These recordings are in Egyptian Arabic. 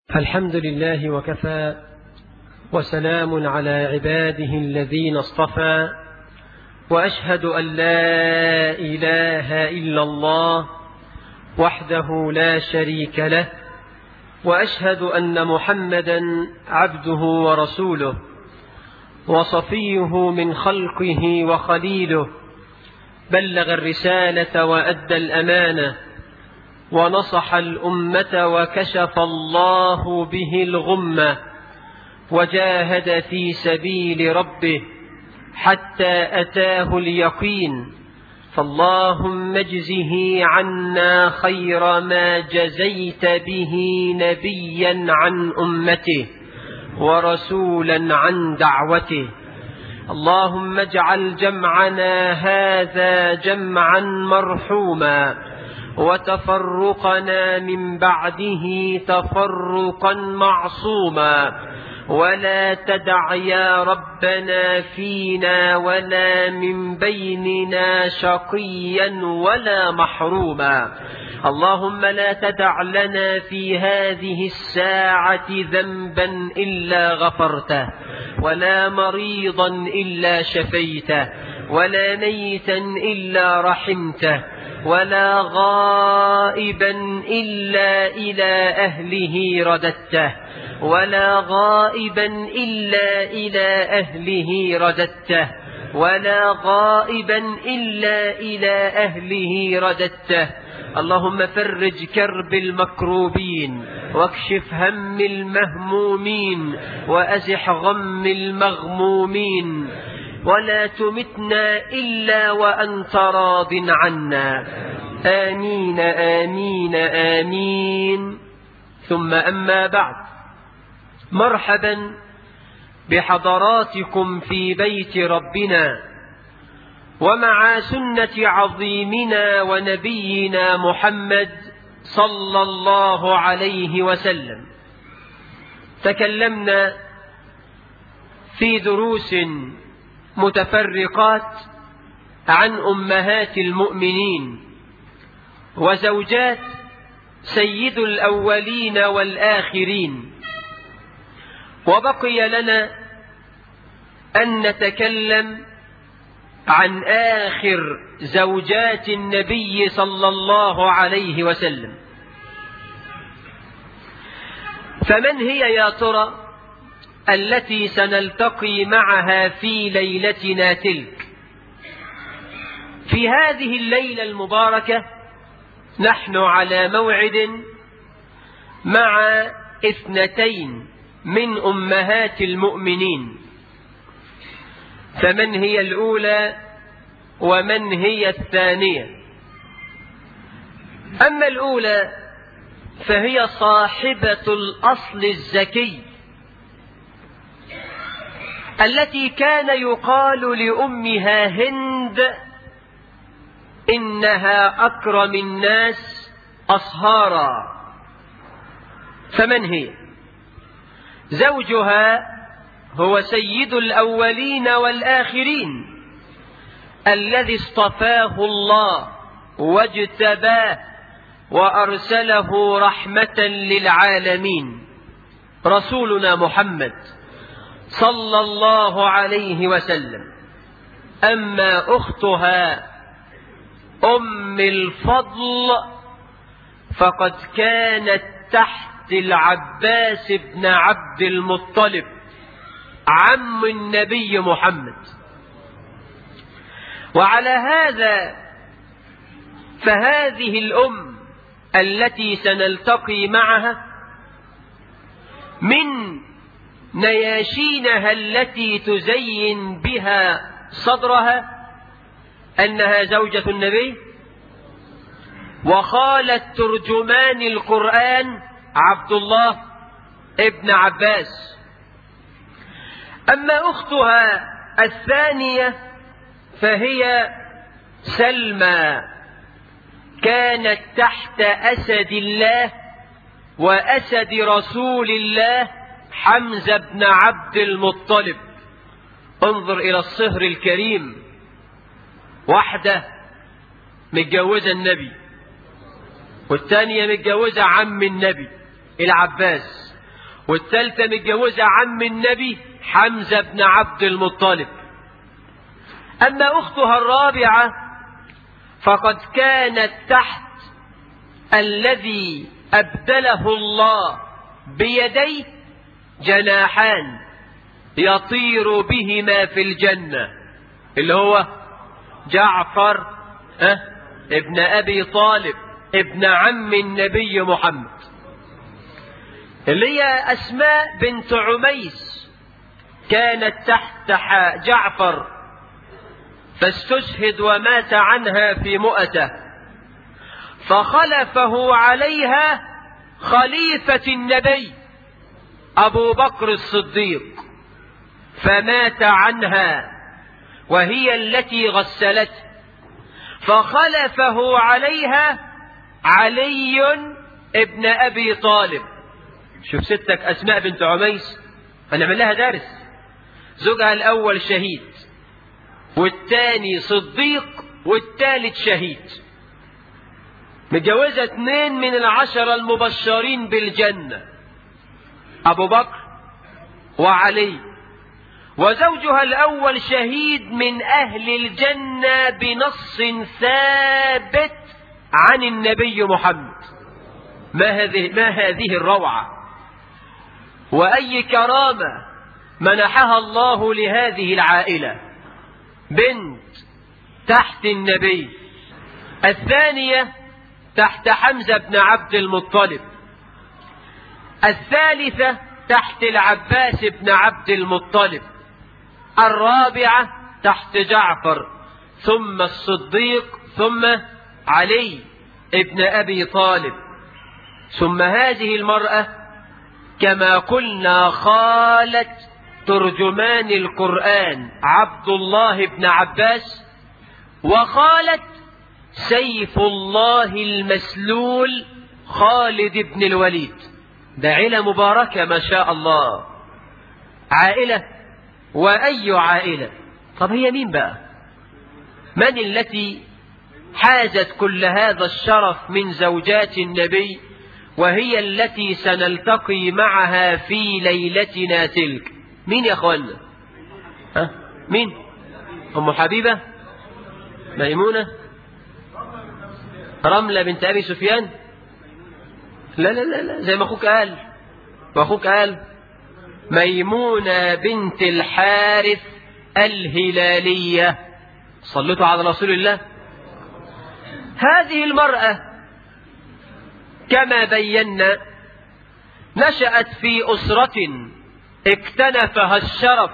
الحمد لله وكفى وسلام على عباده الذين اصطفى وأشهد أن لا إله إلا الله وحده لا شريك له وأشهد أن محمدا عبده ورسوله وصفيه من خلقه وخليله بلغ الرسالة وأدى الأمانة ونصح الأمة وكشف الله به الغمة وجاهد في سبيل ربه حتى أتاه اليقين فاللهم اجزه عنا خير ما جزيت به نبيا عن أمته ورسولا عن دعوته اللهم اجعل جمعنا هذا جمعا مرحوما وتفرقنا من بعده تفرقا معصوما ولا تدع يا ربنا فينا ولا من بيننا شقيا ولا محروما اللهم لا تدع لنا في هذه الساعة ذنبا إلا غفرته ولا مريضا إلا شفيته ولا ميتا إلا رحمته ولا غائبا إلا إلى أهله رددته ولا غائبا إلا إلى أهله رددته ولا غائبا إلا إلى أهله رددته اللهم فرج كرب المكروبين واكشف هم المهمومين وأزح غم المغمومين ولا تمتنا إلا وأنت راض عنا آمين آمين آمين ثم أما بعد مرحبا بحضراتكم في بيت ربنا ومع سنة عظيمنا ونبينا محمد صلى الله عليه وسلم تكلمنا في دروس متفرقات عن أمهات المؤمنين وزوجات سيد الأولين والآخرين وبقي لنا أن نتكلم عن آخر زوجات النبي صلى الله عليه وسلم فمن هي يا ترى التي سنلتقي معها في ليلتنا تلك في هذه الليلة المباركة نحن على موعد مع اثنتين من أمهات المؤمنين فمن هي الأولى ومن هي الثانية أما الأولى فهي صاحبة الأصل الزكي التي كان يقال لأمها هند إنها أكرم الناس أصهارا فمن هي زوجها هو سيد الأولين والآخرين الذي اصطفاه الله واجتباه وأرسله رحمة للعالمين رسولنا محمد صلى الله عليه وسلم أما أختها أم الفضل فقد كانت تحت العباس بن عبد المطلب عم النبي محمد وعلى هذا فهذه الأم التي سنلتقي معها من نياشينها التي تزين بها صدرها أنها زوجة النبي وخالة ترجمان القرآن عبد الله ابن عباس أما أختها الثانية فهي سلمى كانت تحت أسد الله وأسد رسول الله حمزة بن عبد المطلب انظر إلى الصهر الكريم واحدة متجوزة النبي والثانية متجوزة عم النبي العباس والثالثة متجوزة عم النبي حمزة بن عبد المطلب أما أختها الرابعة فقد كانت تحت الذي أبدله الله بيديه جناحان يطير بهما في الجنة اللي هو جعفر أه ابن أبي طالب ابن عم النبي محمد اللي هي أسماء بنت عميس كانت تحت جعفر فاستشهد ومات عنها في مؤته فخلفه عليها خليفة النبي أبو بكر الصديق فمات عنها وهي التي غسلته فخلفه عليها علي ابن أبي طالب شوف ستك أسماء بنت عميس هنعمل لها درس زوجها الأول شهيد والتاني صديق والتالت شهيد متجوزة اثنين من العشرة المبشرين بالجنة أبو بكر وعلي وزوجها الأول شهيد من أهل الجنة بنص ثابت عن النبي محمد ما هذه, ما هذه الروعة وأي كرامة منحها الله لهذه العائلة بنت تحت النبي الثانية تحت حمزة بن عبد المطلب الثالثة تحت العباس بن عبد المطلب الرابعة تحت جعفر ثم الصديق ثم علي ابن أبي طالب ثم هذه المرأة كما قلنا خالة ترجمان القرآن عبد الله بن عباس وخالة سيف الله المسلول خالد بن الوليد ده عيلة مباركة ما شاء الله عائلة وأي عائلة طب هي مين بقى من التي حازت كل هذا الشرف من زوجات النبي وهي التي سنلتقي معها في ليلتنا تلك مين يا اخوانا ها مين ام حبيبة ميمونة رملة بنت ابي سفيان لا لا لا, لا زي ما اخوك قال واخوك قال ميمونة بنت الحارث الهلالية صلتوا على رسول الله هذه المرأة كما بينا نشأت في أسرة اكتنفها الشرف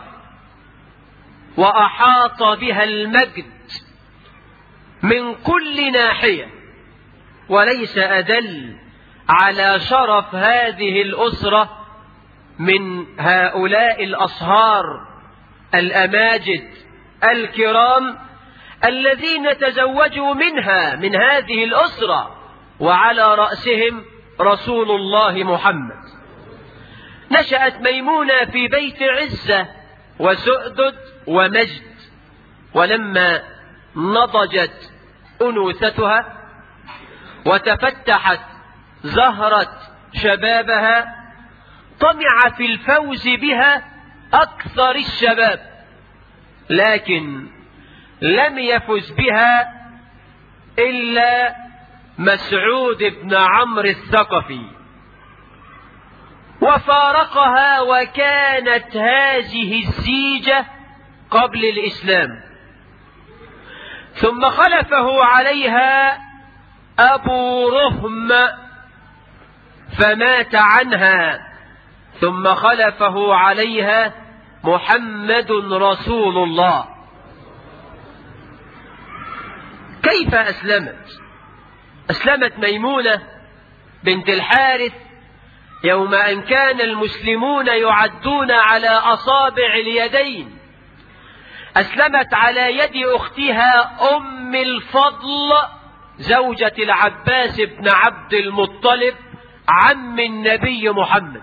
وأحاط بها المجد من كل ناحية وليس أدل على شرف هذه الأسرة من هؤلاء الأصهار الأماجد الكرام الذين تزوجوا منها من هذه الأسرة وعلى رأسهم رسول الله محمد نشأت ميمونة في بيت عزة وسؤدد ومجد ولما نضجت أنوثتها وتفتحت زهرة شبابها طمع في الفوز بها أكثر الشباب لكن لم يفز بها إلا مسعود بن عمرو الثقفي وفارقها وكانت هذه الزيجة قبل الإسلام ثم خلفه عليها أبو رهم فمات عنها ثم خلفه عليها محمد رسول الله كيف أسلمت أسلمت ميمونة بنت الحارث يوم أن كان المسلمون يعدون على أصابع اليدين أسلمت على يد أختها أم الفضل زوجة العباس بن عبد المطلب عم النبي محمد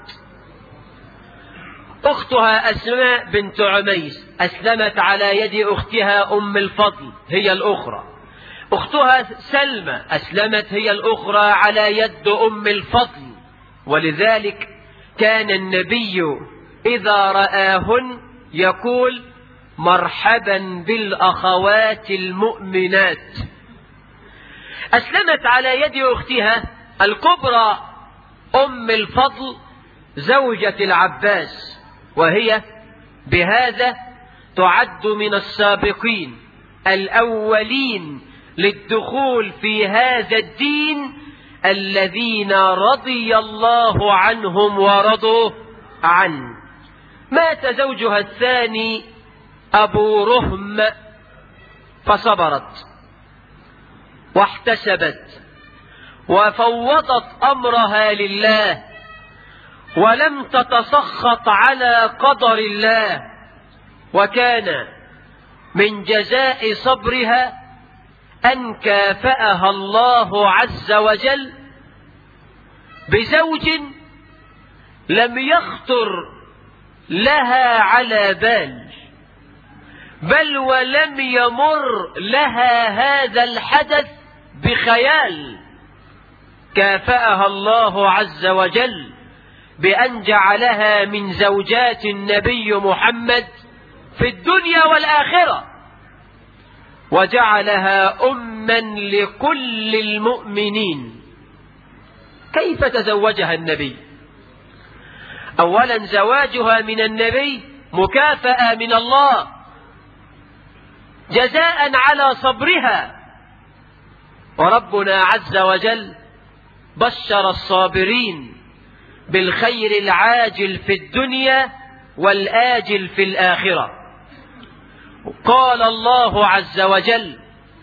أختها أسماء بنت عميس أسلمت على يد أختها أم الفضل هي الأخرى أختها سلمى أسلمت هي الأخرى على يد أم الفضل ولذلك كان النبي إذا رآهن يقول مرحبا بالأخوات المؤمنات أسلمت على يد أختها الكبرى أم الفضل زوجة العباس وهي بهذا تعد من السابقين الأولين للدخول في هذا الدين الذين رضي الله عنهم ورضوا عنه مات زوجها الثاني أبو رهم فصبرت واحتسبت وفوضت أمرها لله ولم تتسخط على قدر الله وكان من جزاء صبرها أن كافأها الله عز وجل بزوج لم يخطر لها على بال بل ولم يمر لها هذا الحدث بخيال كافأها الله عز وجل بأن جعلها من زوجات النبي محمد في الدنيا والآخرة وجعلها أما لكل المؤمنين كيف تزوجها النبي أولا زواجها من النبي مكافأة من الله جزاء على صبرها وربنا عز وجل بشر الصابرين بالخير العاجل في الدنيا والآجل في الآخرة قال الله عز وجل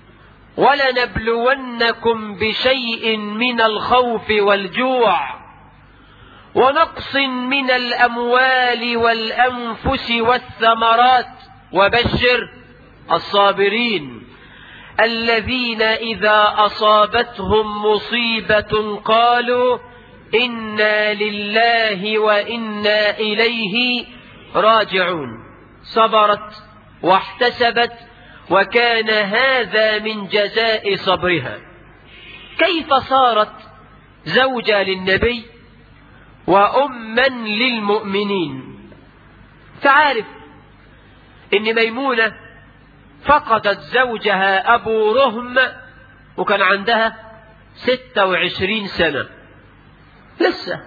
ولنبلونكم بشيء من الخوف والجوع ونقص من الأموال والأنفس والثمرات وبشر الصابرين الذين إذا أصابتهم مصيبة قالوا إنا لله وإنا إليه راجعون صبرت واحتسبت وكان هذا من جزاء صبرها كيف صارت زوجة للنبي وأما للمؤمنين تعرف إن ميمونة فقدت زوجها أبو رهم وكان عندها ستة وعشرين سنة لسه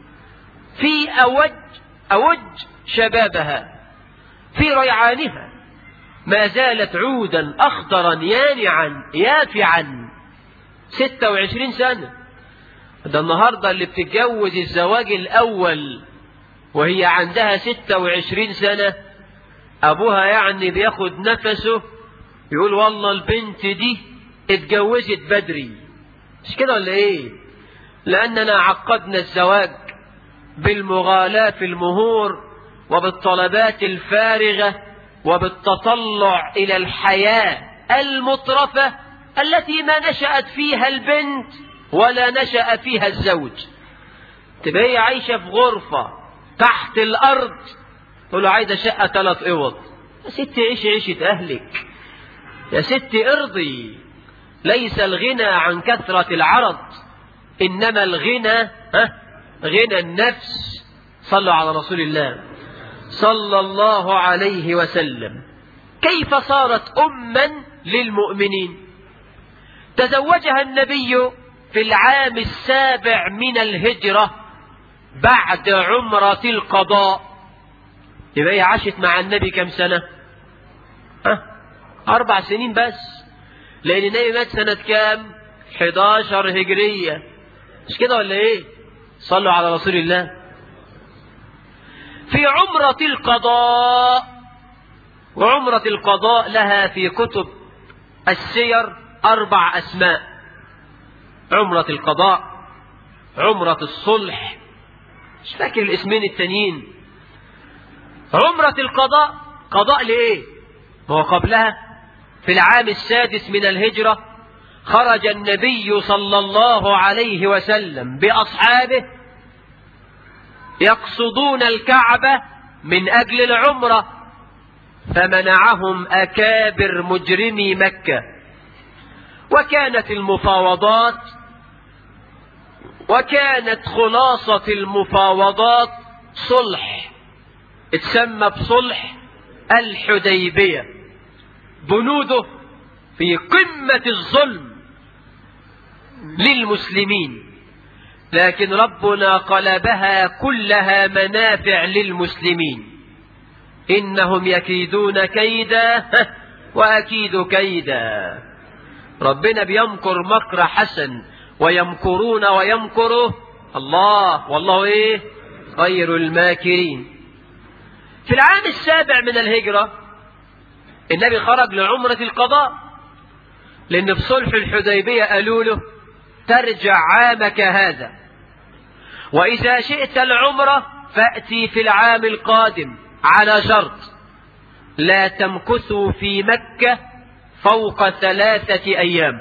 في أوج أوج شبابها في ريعانها ما زالت عودا أخضرا يانعا يافعا ستة وعشرين سنة ده النهاردة اللي بتتجوز الزواج الأول وهي عندها ستة وعشرين سنة أبوها يعني بياخد نفسه يقول والله البنت دي اتجوزت بدري مش كده ولا ايه لأننا عقدنا الزواج بالمغالاة في المهور وبالطلبات الفارغة وبالتطلع إلى الحياة المطرفة التي ما نشأت فيها البنت ولا نشأ فيها الزوج تبقى هي عايشة في غرفة تحت الأرض تقول له عايزة شقة ثلاث اوض يا ستي عيشي عيشة أهلك يا ستي ارضي ليس الغنى عن كثرة العرض إنما الغنى ها غنى النفس صلوا على رسول الله صلى الله عليه وسلم كيف صارت أما للمؤمنين تزوجها النبي في العام السابع من الهجرة بعد عمرة القضاء يبقى هي عاشت مع النبي كم سنة أه؟ أربع سنين بس لأن النبي مات سنة كام 11 هجرية مش كده ولا ايه صلوا على رسول الله في عمرة القضاء وعمرة القضاء لها في كتب السير أربع أسماء عمرة القضاء عمرة الصلح مش فاكر الاسمين التانيين عمرة القضاء قضاء لإيه هو قبلها في العام السادس من الهجرة خرج النبي صلى الله عليه وسلم بأصحابه يقصدون الكعبة من أجل العمرة فمنعهم أكابر مجرمي مكة وكانت المفاوضات وكانت خلاصة المفاوضات صلح اتسمى بصلح الحديبية بنوده في قمة الظلم للمسلمين لكن ربنا قلبها كلها منافع للمسلمين إنهم يكيدون كيدا وأكيد كيدا ربنا بيمكر مكر حسن ويمكرون ويمكره الله والله ايه خير الماكرين في العام السابع من الهجرة النبي خرج لعمرة القضاء لأن في صلح الحديبية قالوا له ترجع عامك هذا وإذا شئت العمرة فأتي في العام القادم على شرط لا تمكثوا في مكة فوق ثلاثة أيام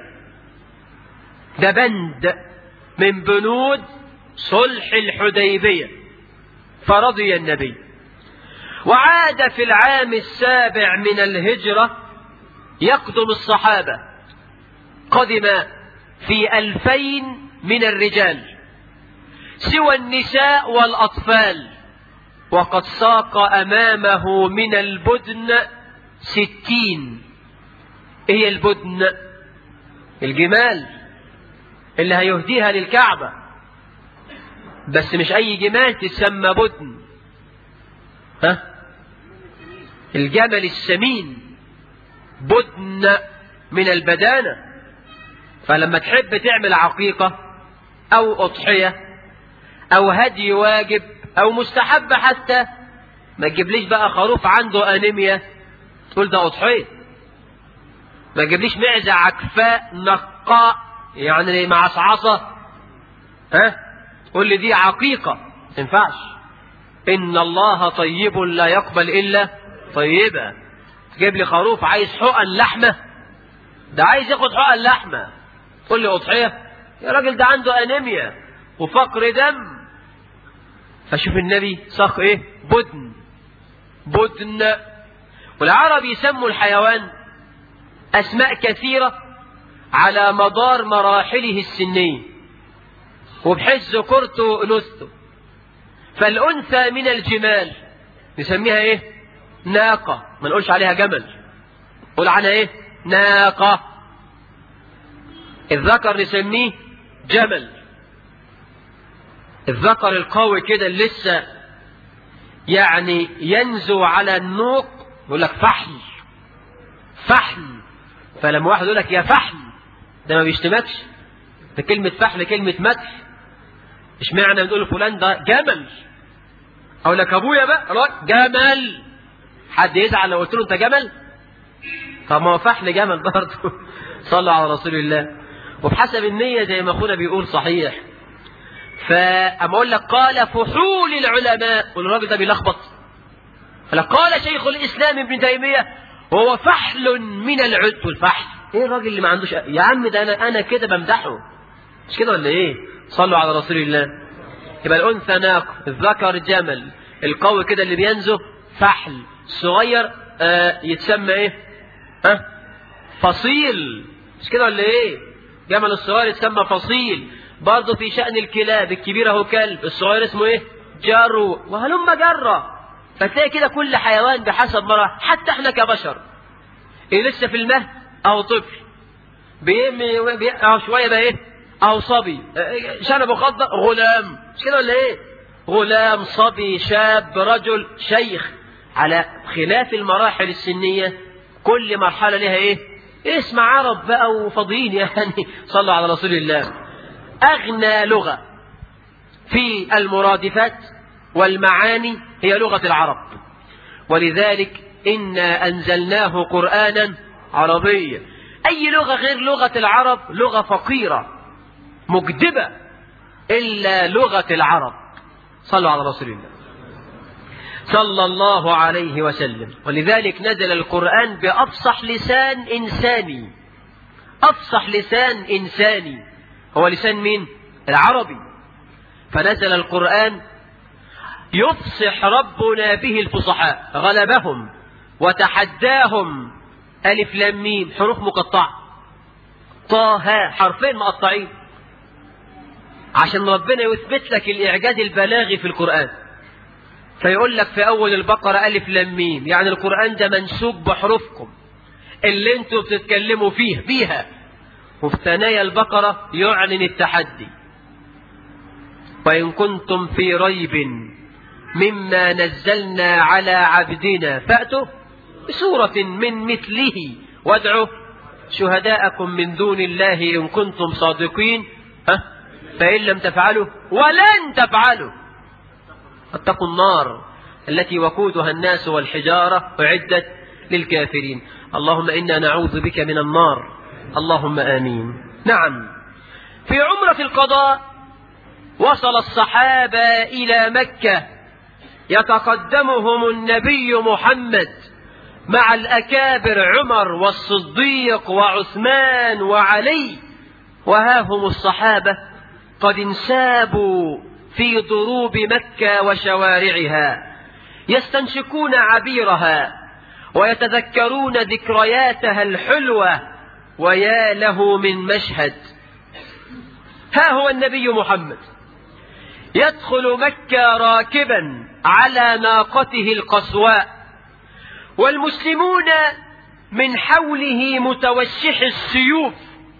ده بند من بنود صلح الحديبية فرضي النبي وعاد في العام السابع من الهجرة يقدم الصحابة قدم في ألفين من الرجال سوى النساء والأطفال وقد ساق أمامه من البدن ستين إيه هي البدن الجمال اللي هيهديها للكعبة بس مش أي جمال تسمى بدن ها الجمل السمين بدن من البدانة فلما تحب تعمل عقيقة أو أضحية أو هدي واجب أو مستحب حتى ما تجيبليش بقى خروف عنده أنيميا تقول ده أضحية ما تجيبليش معزة عكفاء نقاء يعني معصعصة ها تقول لي دي عقيقة ما تنفعش إن الله طيب لا يقبل إلا طيبا تجيب لي خروف عايز حقن لحمة ده عايز ياخد حقن لحمة تقول لي أضحية يا راجل ده عنده أنيميا وفقر دم فشوف النبي صاغ ايه بدن بدن والعرب يسموا الحيوان أسماء كثيرة على مدار مراحله السنية وبحيث ذكرته أنثته فالأنثى من الجمال نسميها ايه ناقة ما نقولش عليها جمل نقول عنها ايه ناقة الذكر نسميه جمل الذكر القوي كده اللي لسه يعني ينزو على النوق يقول لك فحل فحل فلما واحد يقول لك يا فحل ده ما بيشتمكش ده كلمة فحل كلمة مدح مش معنى بنقول فلان ده جمل اقول لك ابويا بقى جمل حد يزعل لو قلت له انت جمل طب ما هو فحل جمل برضه صلوا على رسول الله وبحسب النية زي ما اخونا بيقول صحيح فأما أقول لك قال فحول العلماء والراجل ده بيلخبط قال شيخ الإسلام ابن تيمية هو فحل من العد والفحل ايه الراجل اللي ما عندوش يا عم ده انا انا كده بمدحه مش كده ولا ايه صلوا على رسول الله يبقى الانثى ناق الذكر جمل القوي كده اللي بينزف فحل الصغير آه يتسمى ايه ها فصيل مش كده ولا ايه جمل الصغير يتسمى فصيل برضه في شأن الكلاب الكبير هو كلب الصغير اسمه ايه جرو وهلم جرة فتلاقي كده كل حيوان بحسب مرة حتى احنا كبشر إيه لسه في المهد او طفل بيقع بي... شوية بقى ايه او صبي شنبه خضة غلام مش كده ولا ايه غلام صبي شاب رجل شيخ على خلاف المراحل السنية كل مرحلة لها ايه اسم عرب بقى وفضيين يعني صلوا على رسول الله أغنى لغة في المرادفات والمعاني هي لغة العرب ولذلك إنا أنزلناه قرآنا عربيا أي لغة غير لغة العرب لغة فقيرة مجدبة إلا لغة العرب صلوا على رسول الله صلى الله عليه وسلم ولذلك نزل القرآن بأفصح لسان إنساني أفصح لسان إنساني هو لسان مين العربي فنزل القرآن يفصح ربنا به الفصحاء غلبهم وتحداهم ألف لام ميم حروف مقطعة طه حرفين مقطعين عشان ربنا يثبت لك الإعجاز البلاغي في القرآن فيقول لك في أول البقرة ألف لام ميم يعني القرآن ده منسوب بحروفكم اللي انتوا بتتكلموا فيه بيها وفي ثنايا البقرة يعلن التحدي وإن كنتم في ريب مما نزلنا على عبدنا فأتوا بسورة من مثله وادعوا شهداءكم من دون الله إن كنتم صادقين ها فإن لم تفعلوا ولن تفعلوا اتقوا النار التي وقودها الناس والحجارة أعدت للكافرين اللهم إنا نعوذ بك من النار اللهم آمين نعم في عمرة القضاء وصل الصحابة إلى مكة يتقدمهم النبي محمد مع الأكابر عمر والصديق وعثمان وعلي وها هم الصحابة قد انسابوا في ضروب مكة وشوارعها يستنشقون عبيرها ويتذكرون ذكرياتها الحلوة ويا له من مشهد ها هو النبي محمد يدخل مكة راكبا على ناقته القصواء والمسلمون من حوله متوشح السيوف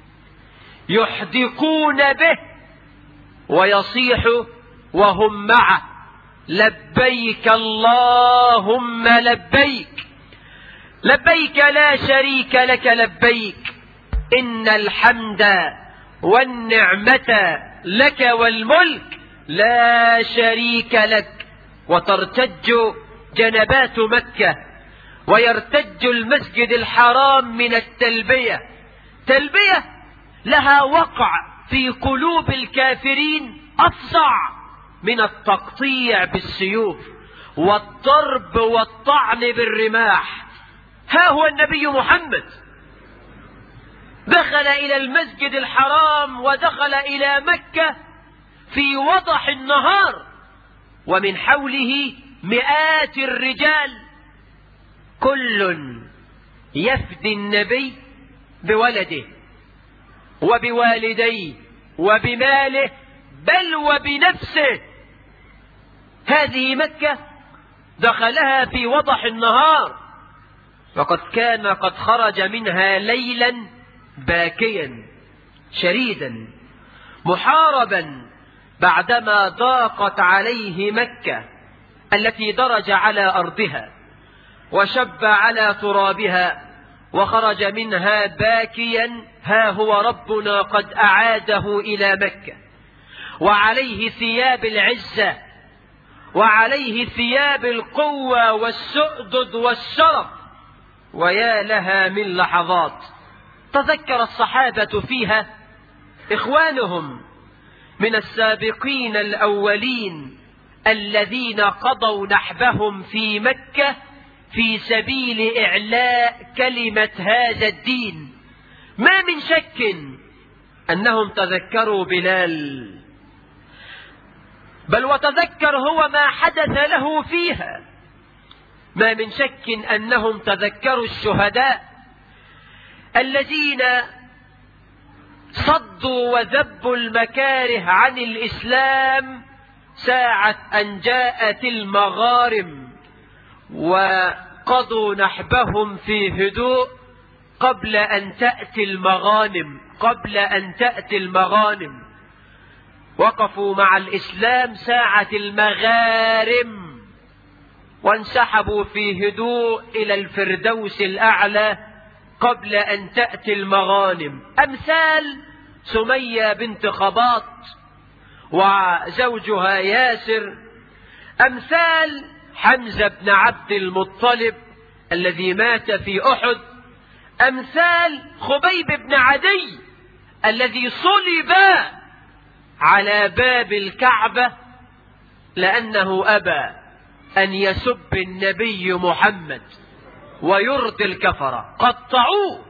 يحدقون به ويصيح وهم معه لبيك اللهم لبيك لبيك لا شريك لك لبيك إن الحمد والنعمة لك والملك لا شريك لك وترتج جنبات مكة ويرتج المسجد الحرام من التلبية تلبية لها وقع في قلوب الكافرين أفظع من التقطيع بالسيوف والضرب والطعن بالرماح ها هو النبي محمد دخل إلى المسجد الحرام ودخل إلى مكة في وضح النهار ومن حوله مئات الرجال كل يفدي النبي بولده وبوالديه وبماله بل وبنفسه هذه مكة دخلها في وضح النهار وقد كان قد خرج منها ليلا باكيا شريدا محاربا بعدما ضاقت عليه مكة التي درج على أرضها وشب على ترابها وخرج منها باكيا ها هو ربنا قد أعاده إلى مكة وعليه ثياب العزة وعليه ثياب القوة والسؤدد والشرف ويا لها من لحظات تذكر الصحابة فيها إخوانهم من السابقين الأولين الذين قضوا نحبهم في مكة في سبيل إعلاء كلمة هذا الدين ما من شك أنهم تذكروا بلال بل وتذكر هو ما حدث له فيها ما من شك أنهم تذكروا الشهداء الذين صدوا وذبوا المكاره عن الإسلام ساعة أن جاءت المغارم وقضوا نحبهم في هدوء قبل أن تأتي المغانم قبل أن تأتي المغانم وقفوا مع الإسلام ساعة المغارم وانسحبوا في هدوء إلى الفردوس الأعلى قبل أن تأتي المغانم أمثال سمية بنت خباط وزوجها ياسر أمثال حمزة بن عبد المطلب الذي مات في أحد أمثال خبيب بن عدي الذي صلب على باب الكعبة لأنه أبى أن يسب النبي محمد ويرضي الكفرة قطعوه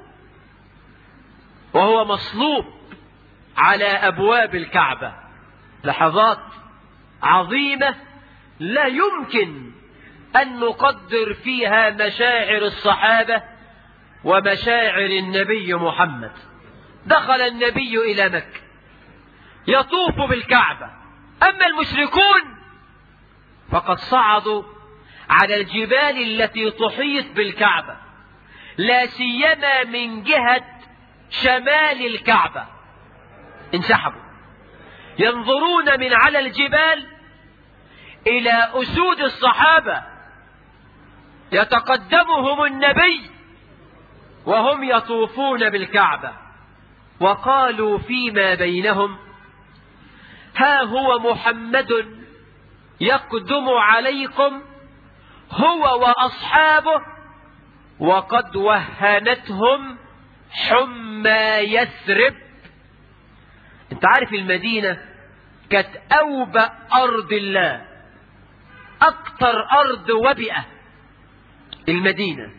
وهو مصلوب على أبواب الكعبة لحظات عظيمة لا يمكن أن نقدر فيها مشاعر الصحابة ومشاعر النبي محمد دخل النبي إلى مكة يطوف بالكعبة أما المشركون فقد صعدوا على الجبال التي تحيط بالكعبة لا سيما من جهة شمال الكعبة انسحبوا ينظرون من على الجبال إلى أسود الصحابة يتقدمهم النبي وهم يطوفون بالكعبة وقالوا فيما بينهم ها هو محمد يقدم عليكم هو وأصحابه وقد وهنتهم حمى يثرب انت عارف المدينة كانت أوبأ أرض الله أكتر أرض وبئة المدينة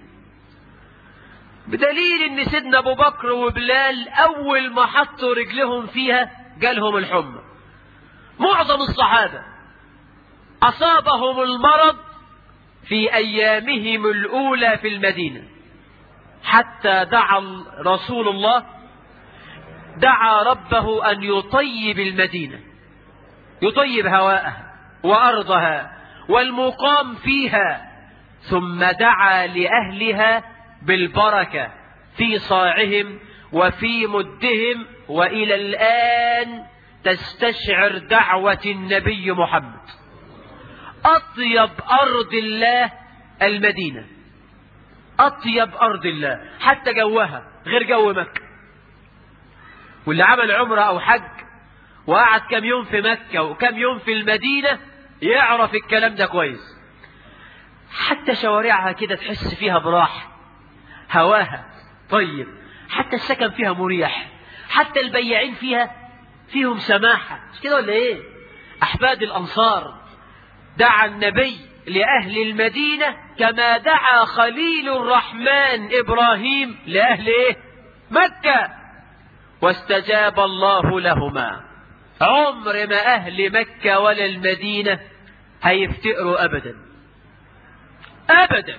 بدليل ان سيدنا ابو بكر وبلال اول ما حطوا رجلهم فيها جالهم الحمى معظم الصحابة اصابهم المرض في ايامهم الاولى في المدينة حتى دعا رسول الله دعا ربه ان يطيب المدينة يطيب هواءها وارضها والمقام فيها ثم دعا لاهلها بالبركة في صاعهم وفي مدهم وإلى الآن تستشعر دعوة النبي محمد أطيب أرض الله المدينة أطيب أرض الله حتى جوها غير جو مكة واللي عمل عمرة أو حج وقعد كم يوم في مكة وكم يوم في المدينة يعرف الكلام ده كويس حتى شوارعها كده تحس فيها براحة هواها طيب حتى السكن فيها مريح حتى البياعين فيها فيهم سماحة مش كده ولا ايه احفاد الانصار دعا النبي لأهل المدينة كما دعا خليل الرحمن إبراهيم لأهل إيه؟ مكة واستجاب الله لهما عمر ما أهل مكة ولا المدينة هيفتقروا أبدا أبدا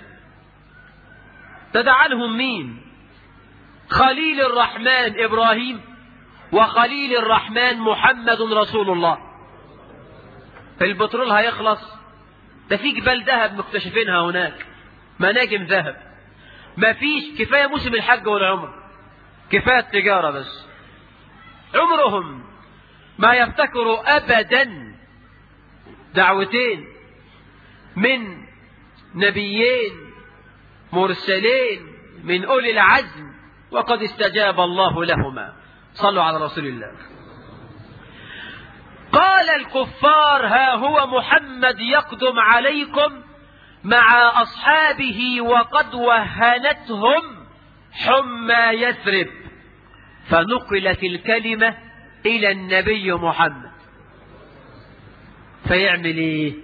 تدعى لهم مين خليل الرحمن إبراهيم وخليل الرحمن محمد رسول الله البترول هيخلص ده في جبال ذهب مكتشفينها هناك مناجم ذهب ما فيش كفاية موسم الحج والعمر كفاية التجارة بس عمرهم ما يفتكروا أبدا دعوتين من نبيين مرسلين من أولي العزم وقد استجاب الله لهما صلوا على رسول الله قال الكفار ها هو محمد يقدم عليكم مع أصحابه وقد وهنتهم حمى يثرب فنقلت الكلمة إلى النبي محمد فيعمل إيه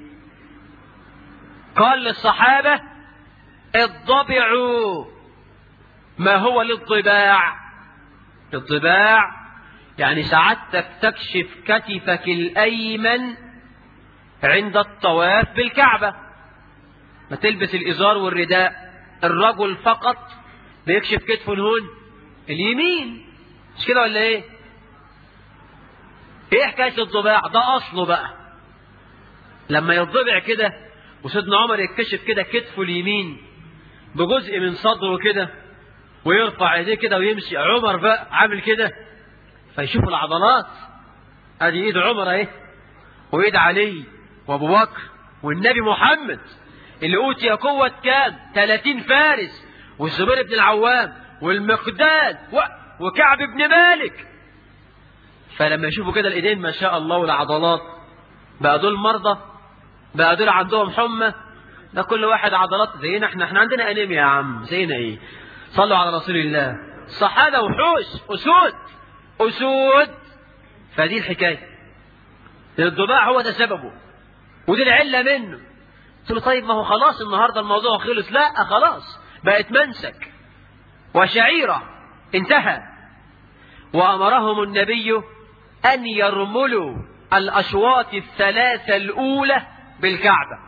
قال للصحابة اضبعوا ما هو للضباع الضباع يعني سعادتك تكشف كتفك الأيمن عند الطواف بالكعبة ما تلبس الإزار والرداء الرجل فقط بيكشف كتفه هون اليمين مش كده ولا ايه ايه حكاية الضباع ده اصله بقى لما يضبع كده وسيدنا عمر يتكشف كده كتفه اليمين بجزء من صدره كده ويرفع ايديه كده ويمشي عمر بقى عامل كده فيشوف العضلات ادي ايد عمر اهي وايد علي وابو بكر والنبي محمد اللي اوتي قوة كام 30 فارس والزبير بن العوام والمقداد و... وكعب بن مالك فلما يشوفوا كده الايدين ما شاء الله والعضلات بقى دول مرضى بقى دول عندهم حمى ده كل واحد عضلات زينا احنا احنا عندنا انيميا يا عم زينا ايه صلوا على رسول الله صحابة وحوش اسود اسود فدي الحكاية الضباع هو ده سببه ودي العلة منه قلت له طيب ما هو خلاص النهاردة الموضوع خلص لا خلاص بقت منسك وشعيرة انتهى وأمرهم النبي أن يرملوا الأشواط الثلاثة الأولى بالكعبة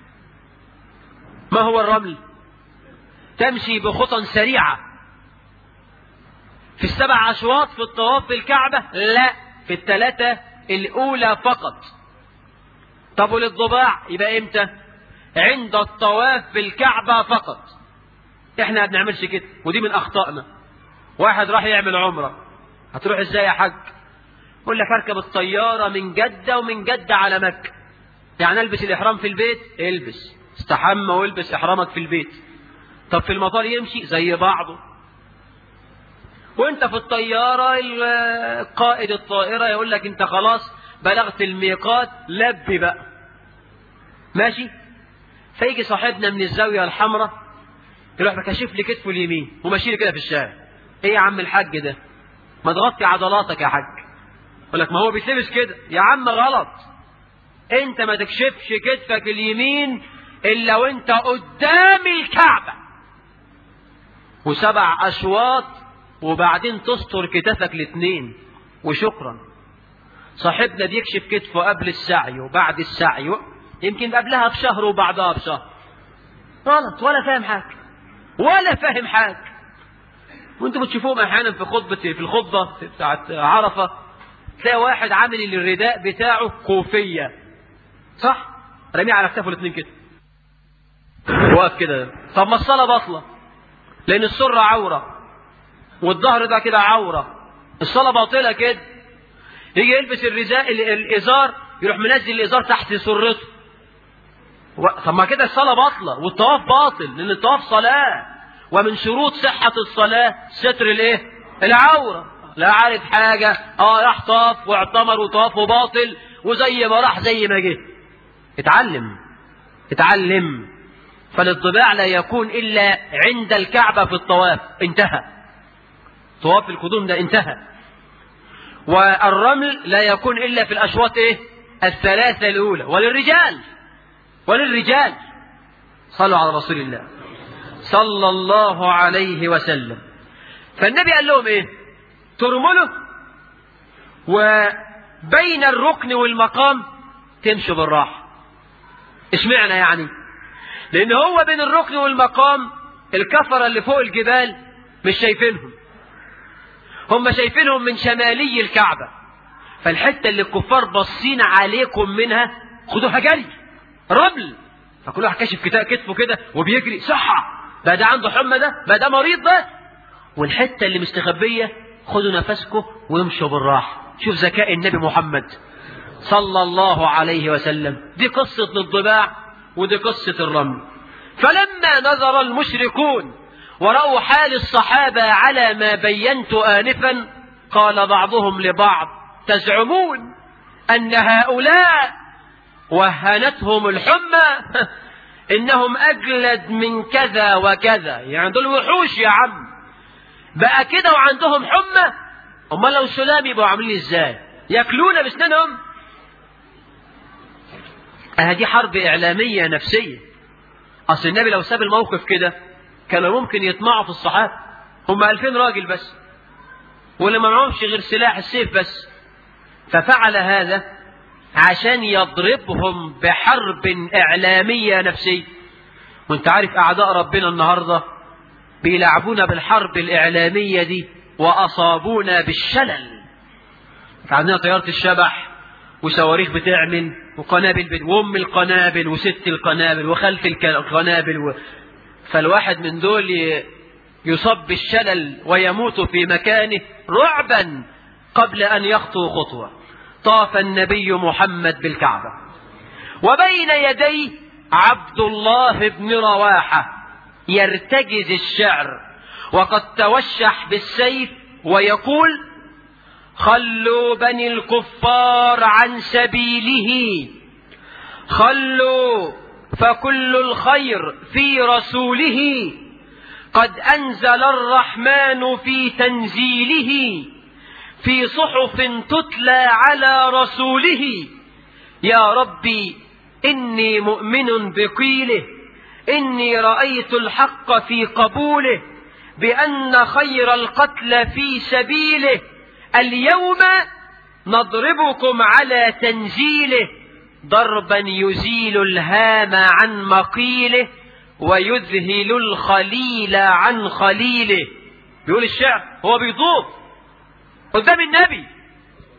ما هو الرمل تمشي بخطى سريعة في السبع أشواط في الطواف بالكعبة لا في الثلاثة الأولى فقط طب وللضباع يبقى إمتى عند الطواف بالكعبة فقط احنا ما بنعملش كده ودي من أخطائنا واحد راح يعمل عمرة هتروح ازاي يا حاج يقول لك اركب الطيارة من جدة ومن جدة على مكة يعني البس الإحرام في البيت البس استحمى والبس إحرامك في البيت طب في المطار يمشي زي بعضه وانت في الطيارة قائد الطائرة يقول لك انت خلاص بلغت الميقات لبي بقى ماشي فيجي صاحبنا من الزاوية الحمراء يروح مكشف لي كتفه اليمين وماشي لي كده في الشارع ايه يا عم الحاج ده ما تغطي عضلاتك يا حاج يقول لك ما هو بيتلبس كده يا عم غلط انت ما تكشفش كتفك اليمين الا وانت قدام الكعبة وسبع اشواط وبعدين تستر كتفك الاثنين وشكرا صاحبنا بيكشف كتفه قبل السعي وبعد السعي يمكن قبلها بشهر وبعدها بشهر غلط ولا فاهم حاجة ولا فاهم حاجة وانتم بتشوفوهم احيانا في خطبة في الخطبة بتاعت عرفة تلاقي واحد عامل الرداء بتاعه كوفية صح رميه على كتافه الاثنين كده واقف كده طب ما الصلاة باطلة لان السرة عورة والظهر ده كده عورة الصلاة باطلة كده يجي يلبس الرزاء الازار يروح منزل الازار تحت سرته و... طب ما كده الصلاة باطلة والطواف باطل لان الطواف صلاة ومن شروط صحة الصلاة ستر الايه العورة لا عارف حاجة اه راح طاف واعتمر وطافه باطل وزي ما راح زي ما جه اتعلم اتعلم فالانطباع لا يكون الا عند الكعبة في الطواف انتهى طواف القدوم ده انتهى والرمل لا يكون الا في الاشواط ايه الثلاثة الاولى وللرجال وللرجال صلوا على رسول الله صلى الله عليه وسلم فالنبي قال لهم ايه ترملوا وبين الركن والمقام تمشوا بالراحة اشمعنى يعني لان هو بين الركن والمقام الكفرة اللي فوق الجبال مش شايفينهم هم شايفينهم من شمالي الكعبة فالحتة اللي الكفار باصين عليكم منها خدوها جري رمل فكل واحد كشف كتفه كده وبيجري صحة بقى ده عنده حمى ده بقى ده مريض ده والحتة اللي مستخبية خدوا نفسكم وامشوا بالراحة شوف ذكاء النبي محمد صلى الله عليه وسلم دي قصة الضباع ودي قصة الرمل فلما نظر المشركون ورأوا حال الصحابة على ما بينت آنفا قال بعضهم لبعض تزعمون أن هؤلاء وهنتهم الحمى إنهم أجلد من كذا وكذا يعني دول وحوش يا عم بقى كده وعندهم حمى امال لو سلام يبقوا عاملين ازاي ياكلون بسنانهم اه دي حرب اعلاميه نفسيه اصل النبي لو ساب الموقف كده كانوا ممكن يطمعوا في الصحابه هم 2000 راجل بس واللي ما معهمش غير سلاح السيف بس ففعل هذا عشان يضربهم بحرب اعلاميه نفسيه وانت عارف اعداء ربنا النهارده بيلعبونا بالحرب الإعلامية دي وأصابونا بالشلل عندنا طيارة الشبح وصواريخ بتعمل وقنابل بت... وام القنابل وست القنابل وخلف القنابل و... فالواحد من دول ي... يصاب بالشلل ويموت في مكانه رعبا قبل أن يخطو خطوة طاف النبي محمد بالكعبة وبين يديه عبد الله بن رواحة يرتجز الشعر وقد توشح بالسيف ويقول خلوا بني الكفار عن سبيله خلوا فكل الخير في رسوله قد أنزل الرحمن في تنزيله في صحف تتلى على رسوله يا ربي إني مؤمن بقيله إني رأيت الحق في قبوله بأن خير القتل في سبيله اليوم نضربكم على تنزيله ضربا يزيل الهام عن مقيله ويذهل الخليل عن خليله بيقول الشعر هو بيطوف قدام النبي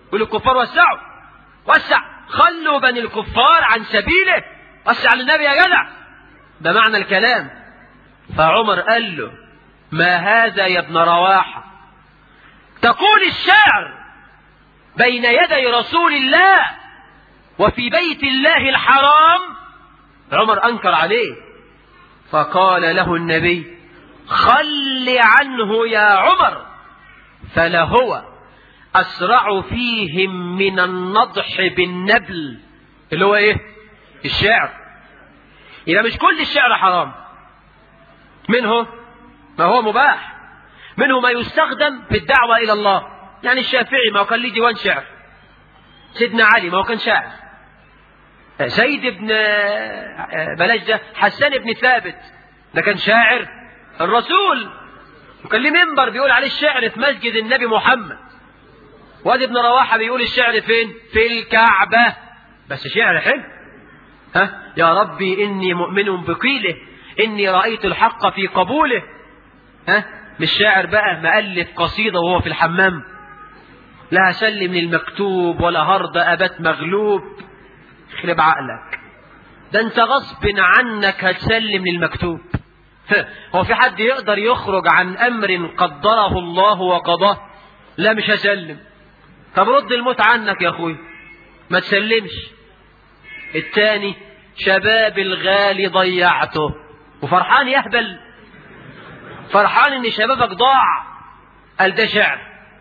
يقول الكفار وسعوا وسع خلوا بني الكفار عن سبيله وسع للنبي يا جدع ده معنى الكلام فعمر قال له ما هذا يا ابن رواحة تقول الشعر بين يدي رسول الله وفي بيت الله الحرام عمر أنكر عليه فقال له النبي خل عنه يا عمر فلهو أسرع فيهم من النضح بالنبل اللي هو إيه الشعر إذا مش كل الشعر حرام منه ما هو مباح منه ما يستخدم في الدعوة إلى الله يعني الشافعي ما هو كان ليه ديوان شعر سيدنا علي ما هو كان شاعر زيد بن بلاش ده حسان بن ثابت ده كان شاعر الرسول وكان ليه منبر بيقول عليه الشعر في مسجد النبي محمد وادي ابن رواحه بيقول الشعر فين في الكعبه بس شعر حلو ها يا ربي اني مؤمن بقيله اني رايت الحق في قبوله ها مش شاعر بقى مؤلف قصيده وهو في الحمام لا سلم للمكتوب ولا هرد ابت مغلوب يخرب عقلك ده انت غصب عنك هتسلم للمكتوب هو في حد يقدر يخرج عن امر قدره الله وقضاه لا مش هسلم طب رد الموت عنك يا اخوي ما تسلمش التاني شباب الغالي ضيعته وفرحان يهبل فرحان ان شبابك ضاع قال ده شعر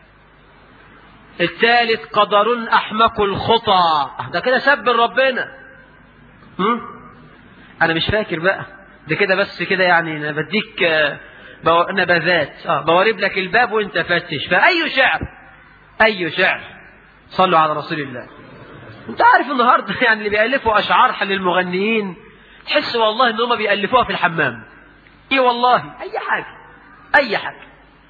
الثالث قدر احمق الخطى ده كده سب ربنا هم؟ انا مش فاكر بقى ده كده بس كده يعني انا بديك بو... نبذات اه بورب لك الباب وانت فتش فاي شعر اي شعر صلوا على رسول الله انت عارف النهارده يعني اللي بيالفوا اشعار للمغنيين تحس والله ان هم بيالفوها في الحمام ايه والله اي حاجه اي حاجه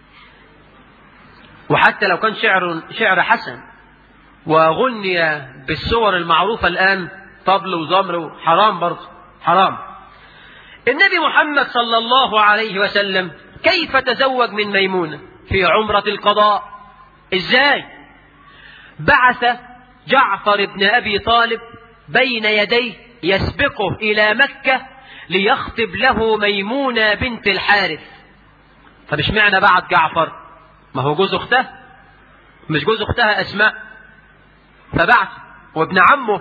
وحتى لو كان شعر شعر حسن وغني بالصور المعروفه الان طبل وزمر حرام برضه حرام النبي محمد صلى الله عليه وسلم كيف تزوج من ميمونة في عمرة القضاء ازاي بعث جعفر بن أبي طالب بين يديه يسبقه إلى مكة ليخطب له ميمونة بنت الحارث طب اشمعنى بعد جعفر ما هو جوز اختها مش جوز اختها اسماء فبعث وابن عمه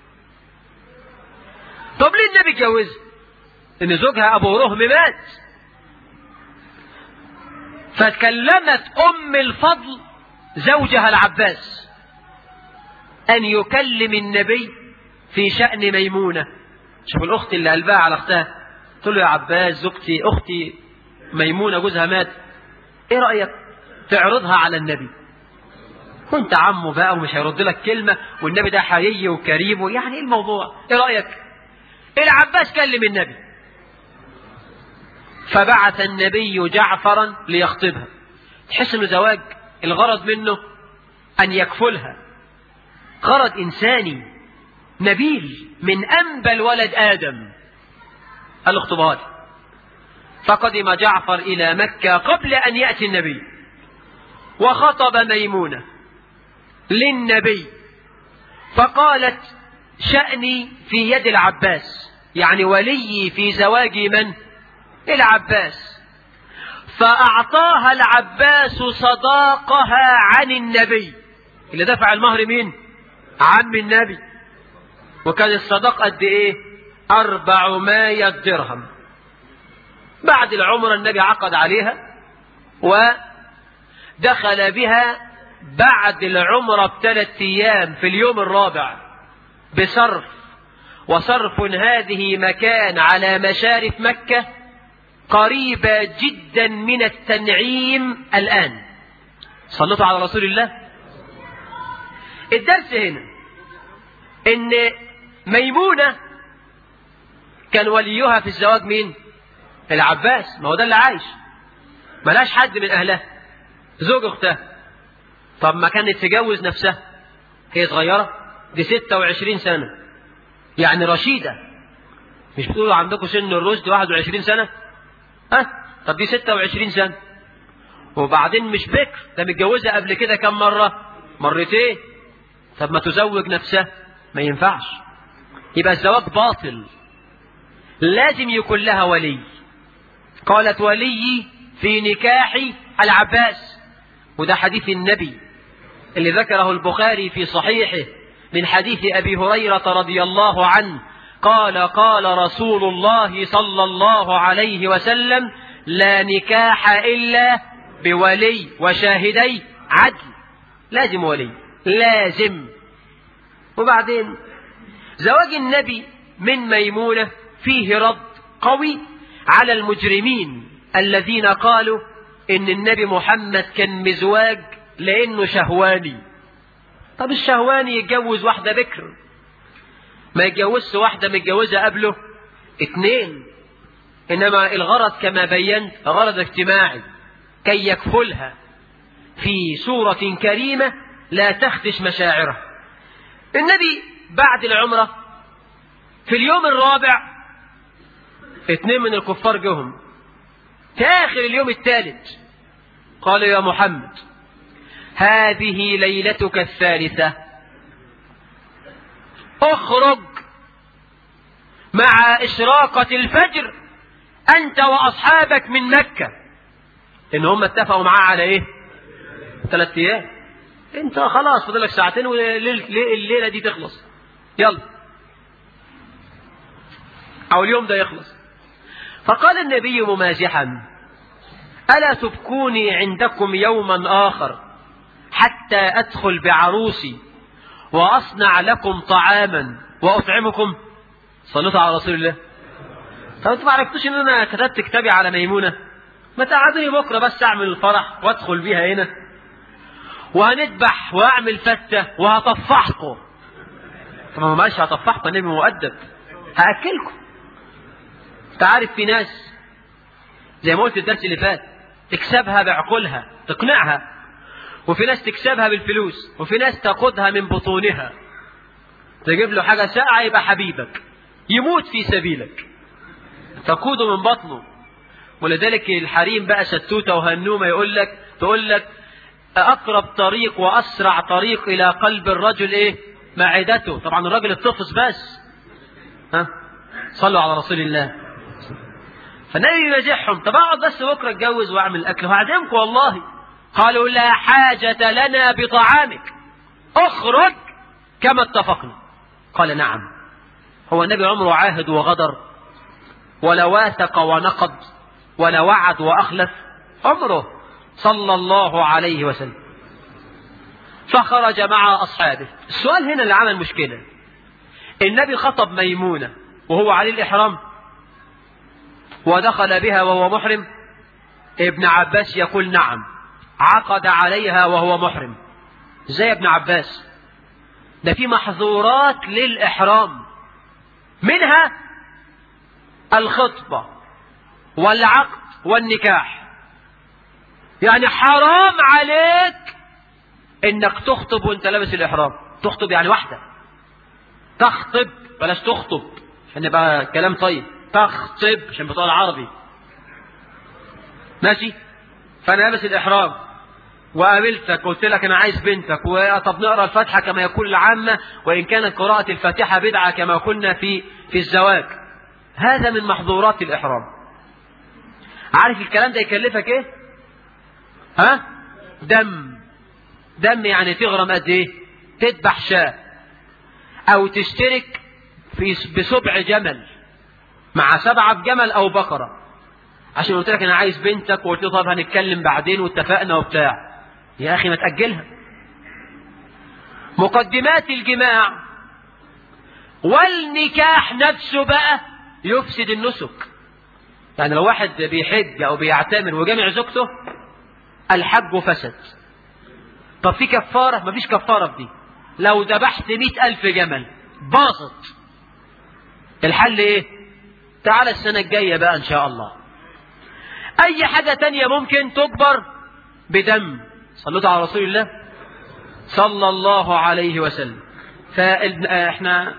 طب ليه النبي اتجوزها ان زوجها ابو رهم مات فتكلمت ام الفضل زوجها العباس ان يكلم النبي في شأن ميمونة شوف الاخت اللي قلبها على اختها تقول له يا عباس زوجتي اختي ميمونة جوزها مات ايه رأيك تعرضها على النبي كنت عمه بقى ومش هيرد لك كلمة والنبي ده حيي وكريم يعني ايه الموضوع ايه رأيك العباس كلم النبي فبعث النبي جعفرا ليخطبها تحس انه زواج الغرض منه ان يكفلها غرض انساني نبيل من انبل ولد ادم قال له اخطبها لي فقدم جعفر الى مكه قبل ان ياتي النبي وخطب ميمونه للنبي فقالت شأني في يد العباس يعني ولي في زواج من العباس فأعطاها العباس صداقها عن النبي اللي دفع المهر مين عم النبي وكان الصداق قد ايه أربعمائة درهم بعد العمرة النبي عقد عليها ودخل بها بعد العمرة بثلاث أيام في اليوم الرابع بصرف وصرف هذه مكان على مشارف مكة قريبة جدا من التنعيم الآن صلوا على رسول الله الدرس هنا ان ميمونة كان وليها في الزواج مين العباس ما هو ده اللي عايش ملاش حد من اهلها زوج اختها طب ما كانت تجوز نفسها هي صغيرة دي 26 سنة يعني رشيدة مش بتقولوا عندكم سن الرشد 21 سنة ها طب دي 26 سنة وبعدين مش بكر ده متجوزة قبل كده كم مرة مرتين طب ما تزوج نفسها ما ينفعش يبقى الزواج باطل لازم يكون لها ولي قالت ولي في نكاح العباس وده حديث النبي اللي ذكره البخاري في صحيحه من حديث أبي هريرة رضي الله عنه قال قال رسول الله صلى الله عليه وسلم لا نكاح إلا بولي وشاهدي عدل لازم ولي لازم وبعدين زواج النبي من ميمونة فيه رد قوي على المجرمين الذين قالوا إن النبي محمد كان مزواج لأنه شهواني طب الشهواني يتجوز واحدة بكر ما يتجوزش واحدة متجوزة قبله اتنين إنما الغرض كما بينت غرض اجتماعي كي يكفلها في صورة كريمة لا تخدش مشاعره النبي بعد العمرة في اليوم الرابع اتنين من الكفار جهم في آخر اليوم الثالث قالوا يا محمد هذه ليلتك الثالثة اخرج مع إشراقة الفجر أنت وأصحابك من مكة إن هم اتفقوا معاه على إيه ثلاث أيام أنت خلاص فاضلك ساعتين والليلة دي تخلص يلا أو اليوم ده يخلص فقال النبي ممازحا ألا تبكوني عندكم يوما آخر حتى أدخل بعروسي وأصنع لكم طعاما وأطعمكم صلوا على رسول الله طب انتوا ما عرفتوش ان انا كتبت كتابي على ميمونة ما تقعدوني بكرة بس اعمل الفرح وادخل بيها هنا وهنذبح واعمل فتة وهطفحكم طب ما ماشي هطفحكم النبي مؤدب هاكلكم انت عارف في ناس زي ما قلت الدرس اللي فات تكسبها بعقولها تقنعها وفي ناس تكسبها بالفلوس وفي ناس تاخدها من بطونها تجيب له حاجة ساعة يبقى حبيبك يموت في سبيلك تقوده من بطنه ولذلك الحريم بقى شتوته وهنومه يقول لك تقول لك أقرب طريق وأسرع طريق إلى قلب الرجل إيه معدته طبعا الراجل الطفس بس ها صلوا على رسول الله فالنبي يمازحهم طب اقعد بس بكره اتجوز واعمل اكل وهعزمكم والله قالوا لا حاجة لنا بطعامك اخرج كما اتفقنا قال نعم هو النبي عمره عاهد وغدر ولا واثق ونقض ولا وعد وأخلف عمره صلى الله عليه وسلم فخرج مع أصحابه السؤال هنا اللي عمل مشكلة النبي خطب ميمونة وهو عليه الإحرام ودخل بها وهو محرم ابن عباس يقول نعم عقد عليها وهو محرم ازاي يا ابن عباس ده في محظورات للإحرام منها الخطبة والعقد والنكاح يعني حرام عليك انك تخطب وانت لابس الإحرام تخطب يعني واحدة تخطب بلاش تخطب عشان يبقى كلام طيب تخطب عشان بتقول العربي ماشي فانا لابس الإحرام وقابلتك قلت لك انا عايز بنتك وطب نقرا الفاتحه كما يقول العامه وان كانت قراءه الفاتحه بدعه كما قلنا في في الزواج هذا من محظورات الاحرام عارف الكلام ده يكلفك ايه ها دم دم يعني تغرم قد ايه تذبح شاة او تشترك في بسبع جمل مع سبعة بجمل او بقرة عشان قلت لك انا عايز بنتك وقلت له طب هنتكلم بعدين واتفقنا وبتاع يا أخي ما تأجلها مقدمات الجماع والنكاح نفسه بقى يفسد النسك يعني لو واحد بيحج أو بيعتمر وجامع زوجته الحج فسد طب في كفارة مفيش كفارة في دي لو ذبحت مئة ألف جمل باظت الحل ايه تعال السنة الجاية بقى ان شاء الله اي حاجة تانية ممكن تكبر بدم صلوا على رسول الله صلى الله عليه وسلم فاحنا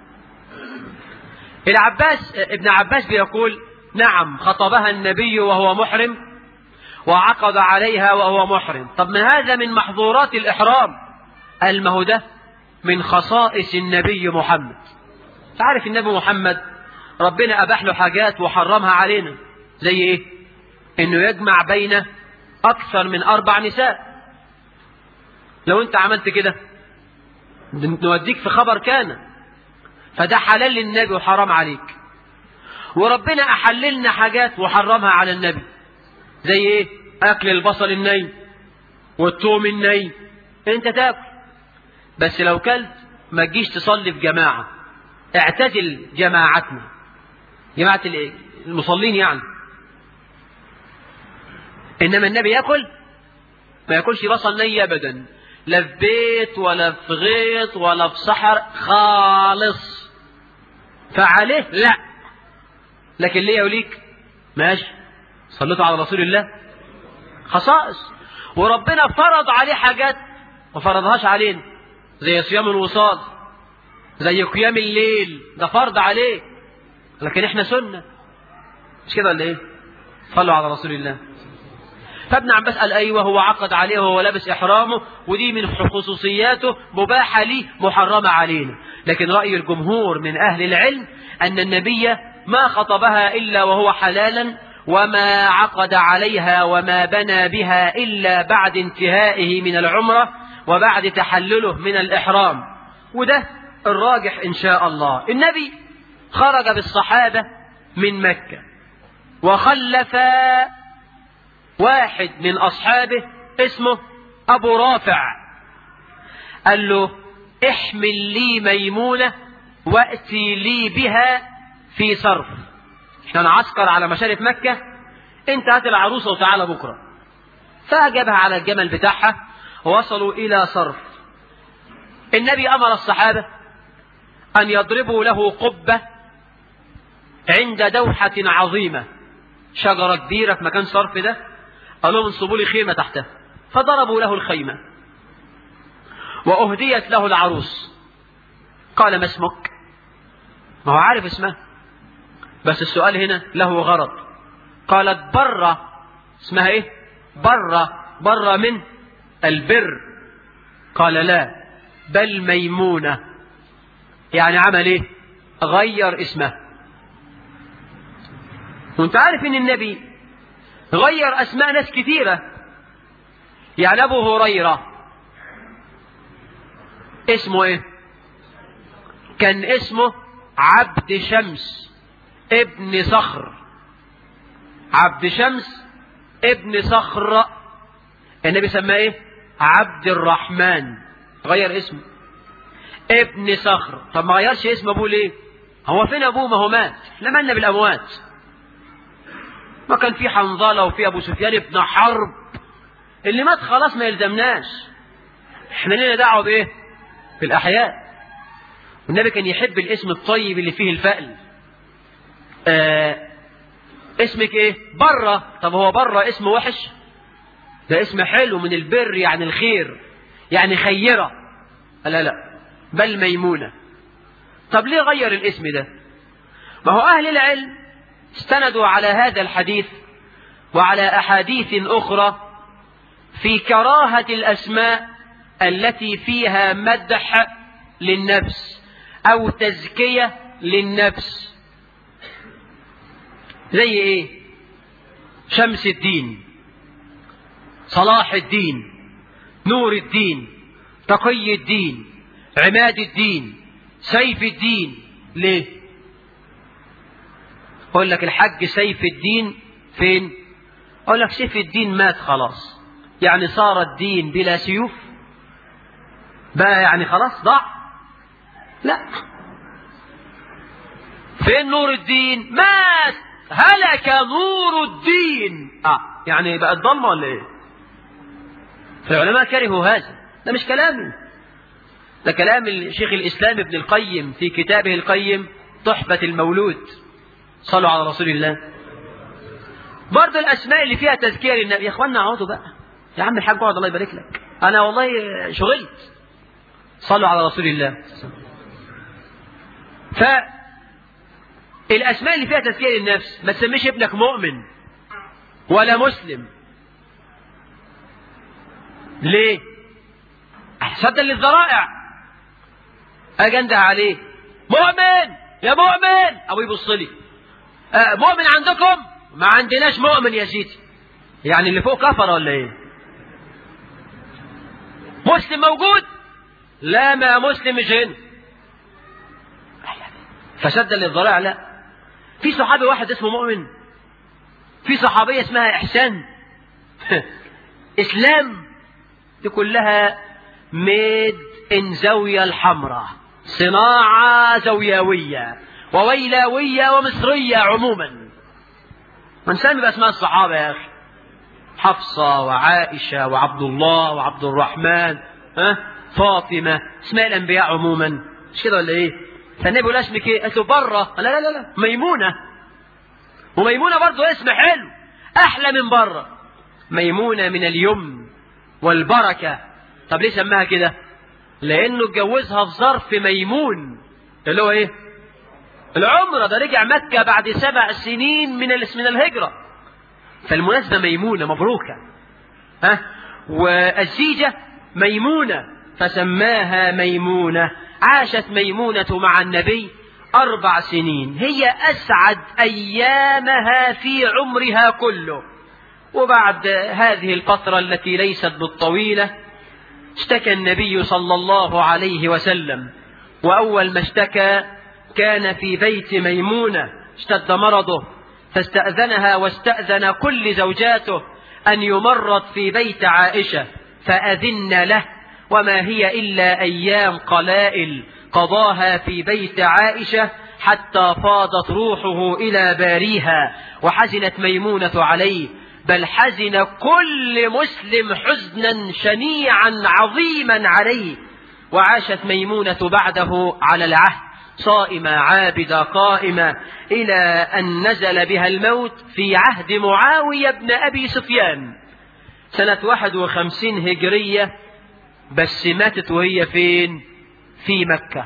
العباس ابن عباس بيقول نعم خطبها النبي وهو محرم وعقد عليها وهو محرم طب ما هذا من محظورات الإحرام قال ما هو ده من خصائص النبي محمد تعرف النبي محمد ربنا أباح له حاجات وحرمها علينا زي إيه إنه يجمع بين أكثر من أربع نساء لو أنت عملت كده نوديك في خبر كان فده حلال للنبي وحرام عليك وربنا أحلل لنا حاجات وحرمها على النبي زي إيه أكل البصل الني والثوم الني أنت تاكل بس لو كلت ما تجيش تصلي في جماعة اعتزل جماعتنا جماعة المصلين يعني إنما النبي يأكل ما يأكلش بصل ني أبدا لا في بيت ولا في غيط ولا في صحر خالص فعليه لا لكن ليه وليك ماشي صليتوا على رسول الله خصائص وربنا فرض عليه حاجات ما فرضهاش علينا زي صيام الوصال زي قيام الليل ده فرض عليه لكن احنا سنة مش كده ولا ايه صلوا على رسول الله فابن عباس قال ايوه هو عقد عليه وهو لابس احرامه ودي من خصوصياته مباحه ليه محرمه علينا لكن راي الجمهور من اهل العلم ان النبي ما خطبها الا وهو حلالا وما عقد عليها وما بنى بها الا بعد انتهائه من العمره وبعد تحلله من الاحرام وده الراجح ان شاء الله النبي خرج بالصحابه من مكه وخلف واحد من أصحابه اسمه أبو رافع قال له احمل لي ميمونة وأتي لي بها في صرف احنا نعسكر على مشارف مكة انت هات العروسة وتعالى بكرة فأجابها على الجمل بتاعها ووصلوا إلى صرف النبي أمر الصحابة أن يضربوا له قبة عند دوحة عظيمة شجرة كبيرة في مكان صرف ده قال لهم انصبوا لي خيمة تحتها فضربوا له الخيمة وأهديت له العروس قال ما اسمك ما هو عارف اسمها بس السؤال هنا له غرض قالت برة اسمها ايه برة برة من البر قال لا بل ميمونة يعني عمل ايه غير اسمها وانت عارف ان النبي غير أسماء ناس كثيرة يعني أبو هريرة اسمه إيه كان اسمه عبد شمس ابن صخر عبد شمس ابن صخر النبي سماه ايه عبد الرحمن غير اسمه ابن صخر طب ما غيرش اسم ابوه ليه هو فين ابوه ما هو مات احنا مالنا بالاموات ما كان في حنظلة وفي أبو سفيان بن حرب اللي مات خلاص ما يلزمناش احنا لنا دعوة بإيه بالأحياء والنبي كان يحب الاسم الطيب اللي فيه الفأل آه اسمك ايه برة طب هو برة اسم وحش ده اسم حلو من البر يعني الخير يعني خيرة لا لا بل ميمونة طب ليه غير الاسم ده ما هو أهل العلم استندوا على هذا الحديث وعلى أحاديث أخرى في كراهة الأسماء التي فيها مدح للنفس أو تزكية للنفس زي إيه شمس الدين صلاح الدين نور الدين تقي الدين عماد الدين سيف الدين ليه اقول لك الحج سيف الدين فين اقول لك سيف الدين مات خلاص يعني صار الدين بلا سيوف بقى يعني خلاص ضاع لا فين نور الدين مات هلك نور الدين اه يعني بقت ضلمه ولا ايه فالعلماء كرهوا هذا ده مش كلامي ده كلام الشيخ الاسلام ابن القيم في كتابه القيم تحفه المولود صلوا على رسول الله برضه الاسماء اللي فيها تذكير للنبي يا اخوانا اقعدوا بقى يا عم الحاج اقعد الله يبارك لك انا والله شغلت صلوا على رسول الله فالاسماء اللي فيها تذكير للنفس ما تسميش ابنك مؤمن ولا مسلم ليه سدا للذرائع اجي انده عليه مؤمن يا مؤمن ابو يبص لي آه مؤمن عندكم ما عندناش مؤمن يا سيدي يعني اللي فوق كفر ولا ايه مسلم موجود لا ما مسلم مش هنا فسد للضلال لا في صحابي واحد اسمه مؤمن في صحابية اسمها إحسان إسلام دي كلها ميد إن زاوية الحمراء صناعة زوياوية وويلاوية ومصرية عموما من سامي بأسماء الصحابة يا أخي حفصة وعائشة وعبد الله وعبد الرحمن ها فاطمة اسماء الأنبياء عموما مش كده ولا إيه؟ فالنبي يقول اسمك إيه؟ قالت له بره لا لا لا لا ميمونة وميمونة برضه اسم حلو أحلى من بره ميمونة من اليمن والبركة طب ليه سماها كده؟ لأنه اتجوزها في ظرف ميمون اللي هو إيه؟ العمرة ده رجع مكة بعد سبع سنين من من الهجرة فالمناسبة ميمونة مبروكة ها والزيجة ميمونة فسماها ميمونة عاشت ميمونة مع النبي أربع سنين هي أسعد أيامها في عمرها كله وبعد هذه الفترة التي ليست بالطويلة اشتكى النبي صلى الله عليه وسلم وأول ما اشتكى كان في بيت ميمونة اشتد مرضه فاستأذنها واستأذن كل زوجاته أن يمرض في بيت عائشة فأذن له وما هي إلا أيام قلائل قضاها في بيت عائشة حتى فاضت روحه إلى باريها وحزنت ميمونة عليه بل حزن كل مسلم حزنا شنيعا عظيما عليه وعاشت ميمونة بعده على العهد صائمة عابدة قائمة إلى أن نزل بها الموت في عهد معاوية بن أبي سفيان سنة 51 هجرية بس ماتت وهي فين في مكة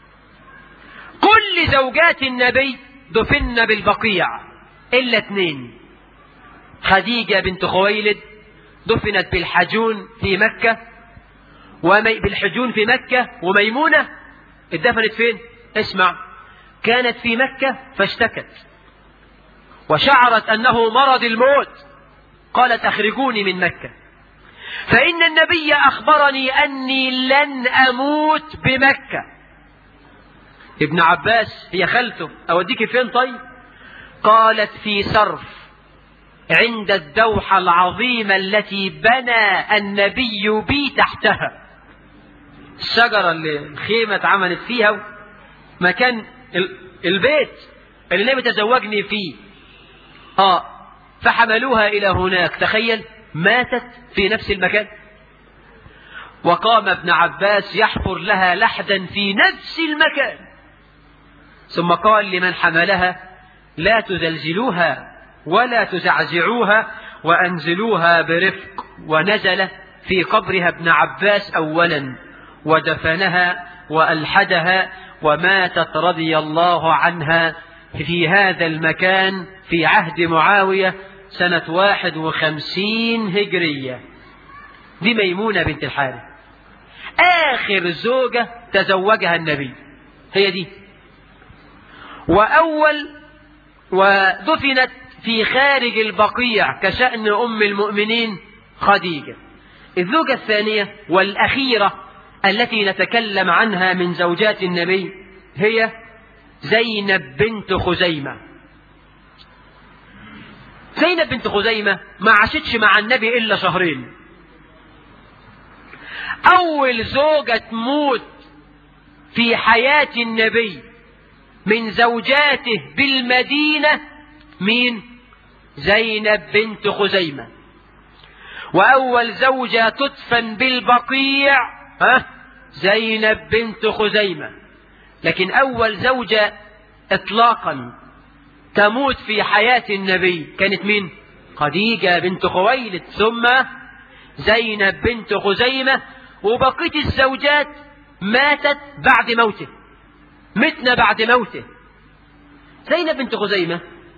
كل زوجات النبي دفن بالبقيع إلا اثنين خديجة بنت خويلد دفنت بالحجون في مكة ومي بالحجون في مكة وميمونة اتدفنت فين اسمع كانت في مكة فاشتكت وشعرت أنه مرض الموت قالت أخرجوني من مكة فإن النبي أخبرني أني لن أموت بمكة ابن عباس هي خالته أوديك فين طيب قالت في سرف عند الدوحة العظيمة التي بنى النبي بي تحتها الشجرة اللي الخيمة اتعملت فيها مكان البيت اللي النبي تزوجني فيه اه فحملوها إلى هناك تخيل ماتت في نفس المكان وقام ابن عباس يحفر لها لحدا في نفس المكان ثم قال لمن حملها لا تزلزلوها ولا تزعزعوها وأنزلوها برفق ونزل في قبرها ابن عباس أولا ودفنها وألحدها وماتت رضي الله عنها في هذا المكان في عهد معاوية سنة واحد وخمسين هجرية دي ميمونة بنت الحارث آخر زوجة تزوجها النبي هي دي وأول ودفنت في خارج البقيع كشأن أم المؤمنين خديجة الزوجة الثانية والأخيرة التي نتكلم عنها من زوجات النبي هي زينب بنت خزيمة زينب بنت خزيمة ما عاشتش مع النبي إلا شهرين أول زوجة تموت في حياة النبي من زوجاته بالمدينة مين زينب بنت خزيمة وأول زوجة تدفن بالبقيع ها زينب بنت خزيمة لكن أول زوجة إطلاقا تموت في حياة النبي كانت مين خديجة بنت خويلد ثم زينب بنت خزيمة وبقية الزوجات ماتت بعد موته متنا بعد موته زينب بنت خزيمة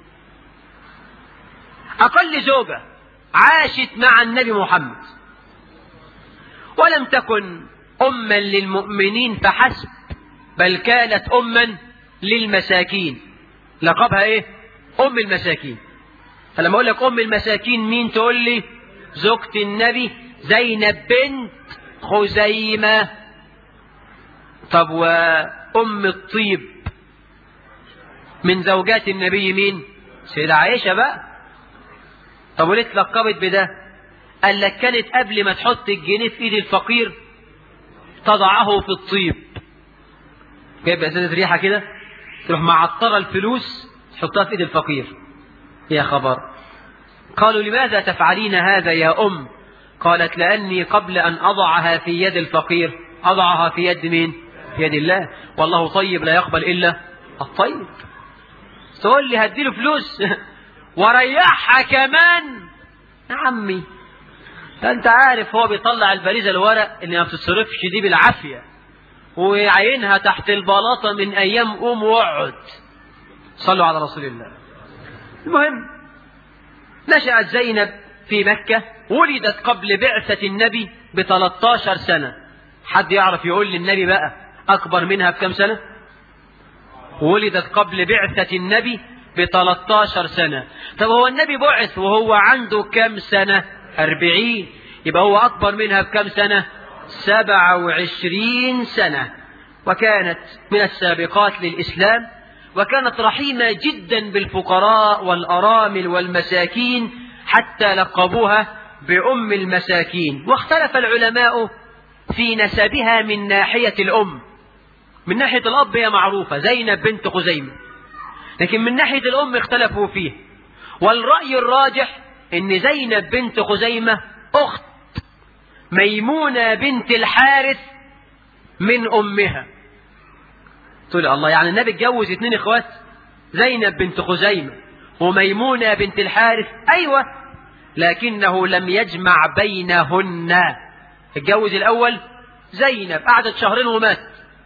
أقل زوجة عاشت مع النبي محمد ولم تكن أما للمؤمنين فحسب بل كانت أما للمساكين لقبها إيه أم المساكين فلما أقول لك أم المساكين مين تقول لي زوجة النبي زينب بنت خزيمة طب وأم الطيب من زوجات النبي مين سيدة عائشة بقى طب وليه اتلقبت بده قال لك كانت قبل ما تحط الجنيه في ايد الفقير تضعه في الطيب جايب ازازه ريحه كده تروح معطره الفلوس تحطها في ايد الفقير يا خبر قالوا لماذا تفعلين هذا يا ام قالت لاني قبل ان اضعها في يد الفقير اضعها في يد مين في يد الله والله طيب لا يقبل الا الطيب تقول لي هديله فلوس وريحها كمان يا عمي انت عارف هو بيطلع البريزه الورق اللي ما بتتصرفش دي بالعافيه ويعينها تحت البلاطه من ايام قوم واقعد صلوا على رسول الله المهم نشأت زينب في مكة ولدت قبل بعثة النبي ب 13 سنة حد يعرف يقول للنبي بقى أكبر منها بكم سنة ولدت قبل بعثة النبي ب 13 سنة طب هو النبي بعث وهو عنده كم سنة أربعين يبقى هو أكبر منها بكم سنة سبعة وعشرين سنة وكانت من السابقات للإسلام وكانت رحيمة جدا بالفقراء والأرامل والمساكين حتى لقبوها بأم المساكين واختلف العلماء في نسبها من ناحية الأم من ناحية الأب هي معروفة زينب بنت خزيمة لكن من ناحية الأم اختلفوا فيه والرأي الراجح ان زينب بنت خزيمة اخت ميمونة بنت الحارث من امها تقول الله يعني النبي اتجوز اتنين اخوات زينب بنت خزيمة وميمونة بنت الحارث ايوه لكنه لم يجمع بينهن اتجوز الاول زينب قعدت شهرين ومات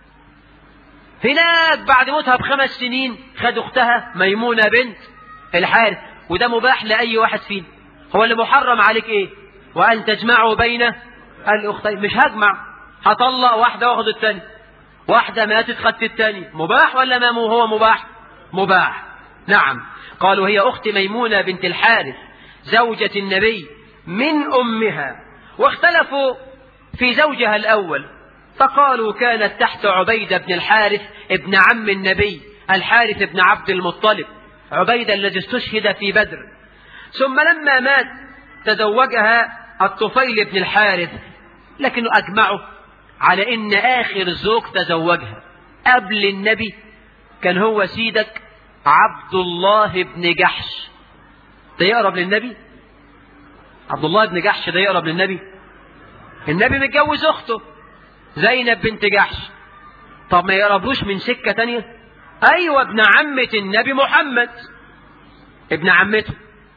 هناك بعد موتها بخمس سنين خد اختها ميمونة بنت الحارث وده مباح لأي واحد فينا هو اللي محرم عليك ايه وأن تجمعوا بين الأختين مش هجمع هطلق واحدة واخد التاني واحدة ماتت خدت التاني مباح ولا ما مو هو مباح مباح نعم قالوا هي أخت ميمونة بنت الحارث زوجة النبي من أمها واختلفوا في زوجها الأول فقالوا كانت تحت عبيدة بن الحارث ابن عم النبي الحارث بن عبد المطلب عبيدة الذي استشهد في بدر ثم لما مات تزوجها الطفيل بن الحارث لكنه أجمعوا على إن آخر زوج تزوجها قبل النبي كان هو سيدك عبد الله بن جحش ده يقرب للنبي عبد الله بن جحش ده يقرب للنبي النبي متجوز أخته زينب بنت جحش طب ما يقربوش من سكة تانية أيوة ابن عمة النبي محمد ابن عمته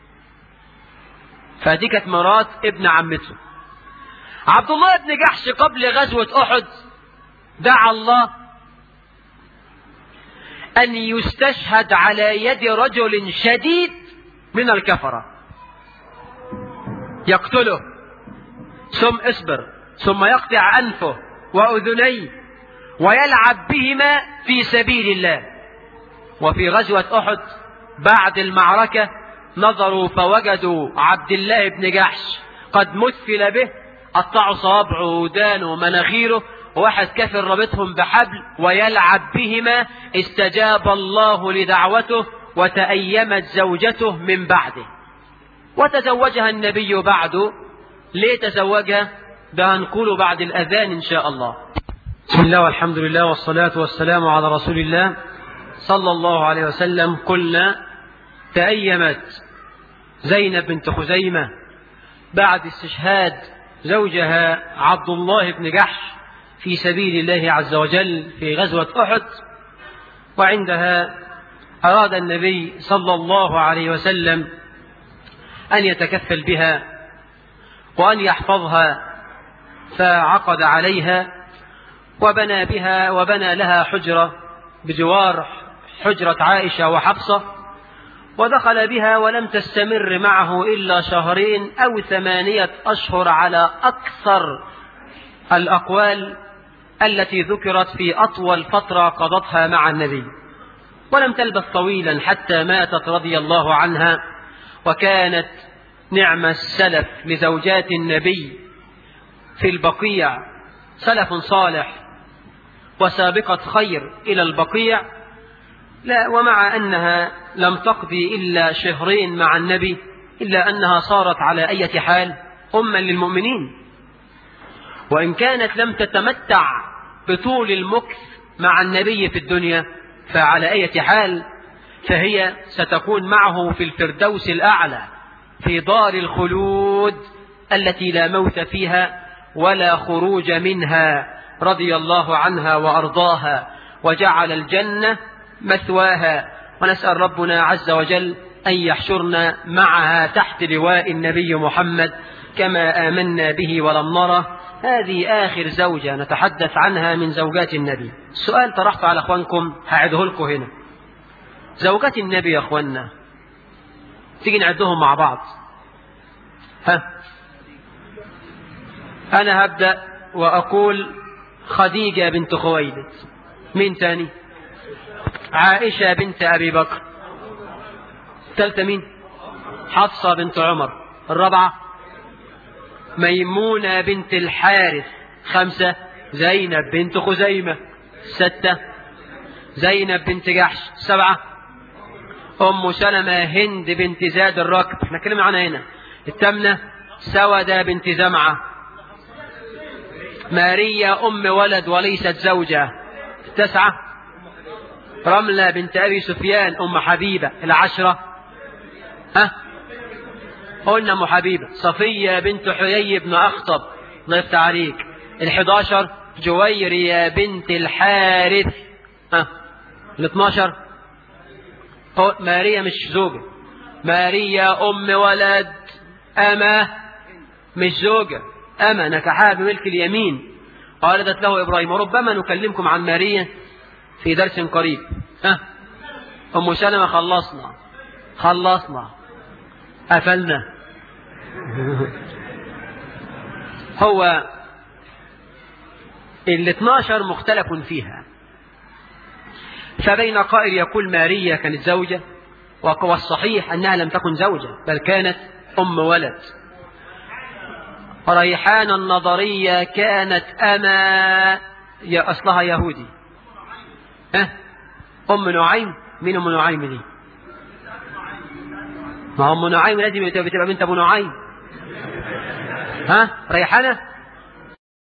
فدي كانت مرات ابن عمته عبد الله بن جحش قبل غزوة أحد دعا الله أن يستشهد على يد رجل شديد من الكفرة يقتله ثم اصبر ثم يقطع أنفه وأذنيه ويلعب بهما في سبيل الله وفي غزوة أحد بعد المعركة نظروا فوجدوا عبد الله بن جحش قد مثل به قطعوا صوابعه ودانه ومناخيره وواحد كافر ربطهم بحبل ويلعب بهما استجاب الله لدعوته وتأيمت زوجته من بعده وتزوجها النبي بعده ليه تزوجها ده هنقوله بعد الأذان إن شاء الله بسم الله والحمد لله والصلاة والسلام على رسول الله صلى الله عليه وسلم قلنا تأيمت زينب بنت خزيمة بعد استشهاد زوجها عبد الله بن جحش في سبيل الله عز وجل في غزوة أحد وعندها أراد النبي صلى الله عليه وسلم أن يتكفل بها وأن يحفظها فعقد عليها وبنى بها وبنى لها حجرة بجوار حجرة عائشة وحفصة ودخل بها ولم تستمر معه إلا شهرين أو ثمانية أشهر على أكثر الأقوال التي ذكرت في أطول فترة قضتها مع النبي ولم تلبث طويلا حتى ماتت رضي الله عنها وكانت نعم السلف لزوجات النبي في البقيع سلف صالح وسابقة خير إلى البقيع لا ومع أنها لم تقضي إلا شهرين مع النبي إلا أنها صارت على أي حال أما للمؤمنين وإن كانت لم تتمتع بطول المكث مع النبي في الدنيا فعلى أي حال فهي ستكون معه في الفردوس الأعلى في دار الخلود التي لا موت فيها ولا خروج منها رضي الله عنها وأرضاها وجعل الجنة مثواها ونسأل ربنا عز وجل أن يحشرنا معها تحت لواء النبي محمد كما آمنا به ولم نره هذه آخر زوجة نتحدث عنها من زوجات النبي السؤال طرحته على أخوانكم هعده لكم هنا زوجات النبي يا أخوانا تيجي نعدهم مع بعض ها أنا هبدأ وأقول خديجة بنت خويلد مين تاني عائشة بنت أبي بكر الثالثة مين حفصة بنت عمر الرابعة ميمونة بنت الحارث خمسة زينب بنت خزيمة ستة زينب بنت جحش سبعة أم سلمة هند بنت زاد الركب احنا كلمة عنها هنا الثامنة سودة بنت زمعة ماريا أم ولد وليست زوجة التسعة رملة بنت أبي سفيان أم حبيبة العشرة ها قلنا أم حبيبة صفية بنت حيي بن أخطب الله يفتح عليك الحداشر جويرية بنت الحارث ها الاثناشر ماريا مش زوجة ماريا أم ولد أما مش زوجة أما نكحها بملك اليمين قالت له إبراهيم وربما نكلمكم عن ماريا في درس قريب ها أم سلمة خلصنا خلصنا قفلنا هو ال 12 مختلف فيها فبين قائل يقول ماريا كانت زوجة والصحيح أنها لم تكن زوجة بل كانت أم ولد ريحان النظرية كانت أما يا أصلها يهودي ها أم نعيم مين أم نعيم دي ما أم نعيم لازم تبقى بنت أبو نعيم ها ريحانة